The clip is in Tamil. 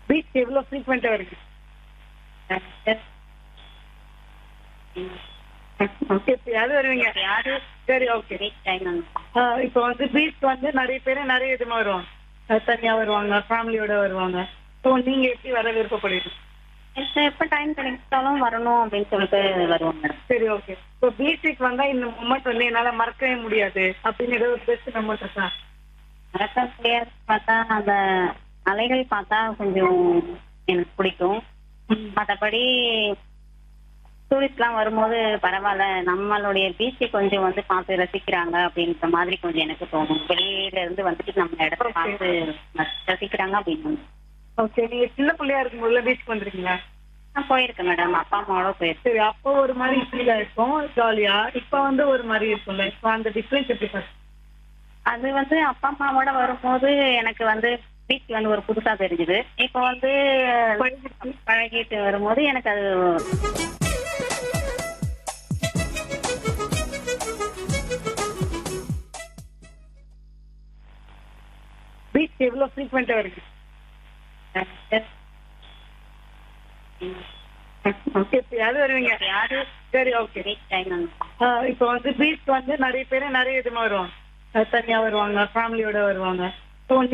பீச் எவ்வளோ ஃப்ரீக்வெண்ட்டாக இருக்கு எப்பயாவது வருவீங்க யாரு சரி ஓகே டைம் இப்போ வந்து பீச் வந்து நிறைய பேர் நிறைய விதமா வருவாங்க அஹ் தனியா வருவாங்க ஃபேமிலியோட வருவாங்க ஸோ நீங்க எப்படி வர விருப்பப்படுவீங்க எப்ப டைம் கிடைச்சாலும் வரணும் அப்படின்னு சொல்லிட்டு வருவோம் மேடம் சரி ஓகே இப்போ பீச்சுக்கு வந்தா இந்த மூமெண்ட் வந்து என்னால மறக்கவே முடியாது அப்படின்னு ஏதோ ஒரு பெஸ்ட் மூமெண்ட் இருக்கா மறக்க முடியாது பார்த்தா அந்த அலைகள் பார்த்தா கொஞ்சம் எனக்கு பிடிக்கும் மற்றபடி டூரிஸ்ட்லாம் வரும்போது பரவாயில்ல நம்மளுடைய பீச்சை கொஞ்சம் வந்து பார்த்து ரசிக்கிறாங்க அப்படின்ற மாதிரி கொஞ்சம் எனக்கு தோணும் வெளியில இருந்து வந்துட்டு நம்ம இடத்த Okay. பார்த்து ரசிக்கிறாங்க அப்படின்னு ஓகே நீங்க சின்ன பிள்ளையா இருக்கும்போது பீச்சுக்கு வந்துருக்கீங்களா நான் போயிருக்கேன் மேடம் அப்பா அம்மாவோட போயிருக்கேன் சரி அப்போ ஒரு மாதிரி ஃபீலா இருக்கும் ஜாலியா இப்போ வந்து ஒரு மாதிரி இருக்கும்ல இப்போ அந்த டிஃப்ரென்ஸ் எப்படி பாரு அது வந்து அப்பா அம்மாவோட வரும்போது எனக்கு வந்து பீச் வந்து ஒரு புதுசா தெரிஞ்சுது இப்போ வந்து பழகிட்டு வரும்போது எனக்கு அது பீச் எவ்வளோ ஃப்ரீக்வெண்ட்டாக இருக்கு எப்பயாவது வருவீங்க யாரு சரி ஓகே டைம் இப்போ வந்து பீச் வந்து நிறைய பேர் நிறைய விதமா வருவாங்க அஹ் தனியா வருவாங்க ஃபேமிலியோட வருவாங்க ஸோ